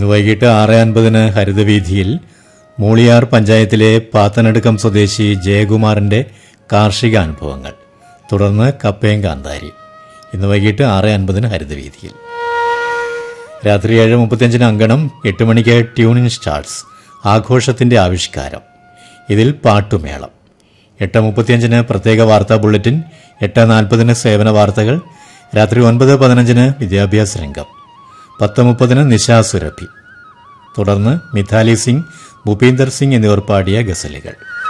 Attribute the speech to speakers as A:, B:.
A: ഇന്ന് വൈകിട്ട് ആറ് അൻപതിന് ഹരിതവീഥിയിൽ മൂളിയാർ പഞ്ചായത്തിലെ പാത്തനടുക്കം സ്വദേശി ജയകുമാറിന്റെ കാർഷിക അനുഭവങ്ങൾ തുടർന്ന് കപ്പയും കാന്താരി ഇന്ന് വൈകിട്ട് ആറ് അൻപതിന് ഹരിതവീഥിയിൽ രാത്രി ഏഴ് മുപ്പത്തിയഞ്ചിന് അങ്കണം എട്ട് മണിക്ക് ട്യൂണിൻ സ്റ്റാർട്സ് ആഘോഷത്തിന്റെ ആവിഷ്കാരം ഇതിൽ പാട്ടുമേളം എട്ട് മുപ്പത്തിയഞ്ചിന് പ്രത്യേക വാർത്താ ബുള്ളറ്റിൻ എട്ട് നാൽപ്പതിന് സേവന വാർത്തകൾ രാത്രി ഒൻപത് പതിനഞ്ചിന് വിദ്യാഭ്യാസ രംഗം പത്ത് മുപ്പതിന് നിശാ സുരഭി തുടർന്ന് മിഥാലി സിംഗ് ഭൂപീന്ദർ സിംഗ് എന്നിവർ പാടിയ ഗസലുകൾ